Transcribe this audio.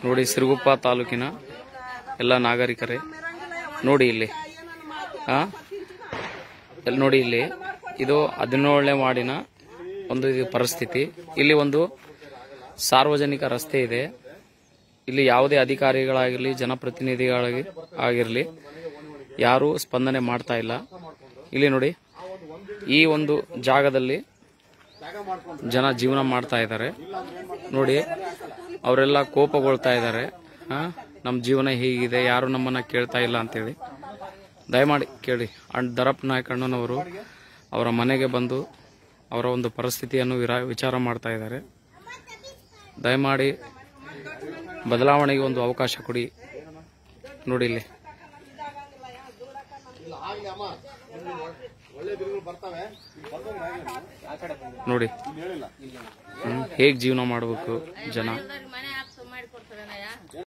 ನೋಡಿ ಸಿರುಗುಪ್ಪ ತಾಲೂಕಿನ ಎಲ್ಲ ನಾಗರಿಕರೇ ನೋಡಿ ಇಲ್ಲಿ ಆ ಇಲ್ಲಿ ನೋಡಿ ಇಲ್ಲಿ ಇದು ಹದಿನೇಳನೇ ವಾರ್ಡಿನ ಒಂದು ಇದು ಪರಿಸ್ಥಿತಿ ಇಲ್ಲಿ ಒಂದು ಸಾರ್ವಜನಿಕ ರಸ್ತೆ ಇದೆ ಇಲ್ಲಿ ಯಾವುದೇ ಅಧಿಕಾರಿಗಳಾಗಿರಲಿ ಜನಪ್ರತಿನಿಧಿಗಳಾಗಿ ಆಗಿರಲಿ ಯಾರೂ ಸ್ಪಂದನೆ ಮಾಡ್ತಾ ಇಲ್ಲ ಇಲ್ಲಿ ನೋಡಿ ಈ ಒಂದು ಜಾಗದಲ್ಲಿ ಜನ ಜೀವನ ಮಾಡ್ತಾ ಇದ್ದಾರೆ ನೋಡಿ ಅವರೆಲ್ಲ ಕೋಪಗೊಳ್ತಾ ಇದ್ದಾರೆ ನಮ್ಮ ಜೀವನ ಹೀಗಿದೆ ಯಾರು ನಮ್ಮನ್ನ ಕೇಳ್ತಾ ಇಲ್ಲ ಅಂತೇಳಿ ದಯಮಾಡಿ ಕೇಳಿ ಅಂಡ್ ದರಪ್ ನಾಯಕ್ ಅಣ್ಣನವರು ಅವರ ಮನೆಗೆ ಬಂದು ಅವರ ಒಂದು ಪರಿಸ್ಥಿತಿಯನ್ನು ವಿರಾ ವಿಚಾರ ಮಾಡ್ತಾ ಇದ್ದಾರೆ ದಯಮಾಡಿ ಬದಲಾವಣೆಗೆ ಒಂದು ಅವಕಾಶ ಕೊಡಿ ನೋಡಿ ಇಲ್ಲಿ ನೋಡಿ ಹೇಗೆ ಜೀವನ ಮಾಡಬೇಕು ಜನ ಮನೆ ಹಾಕ್ಸು ಮಾಡಿ ಕೊಡ್ತಾರಣ್ಣಯ್ಯ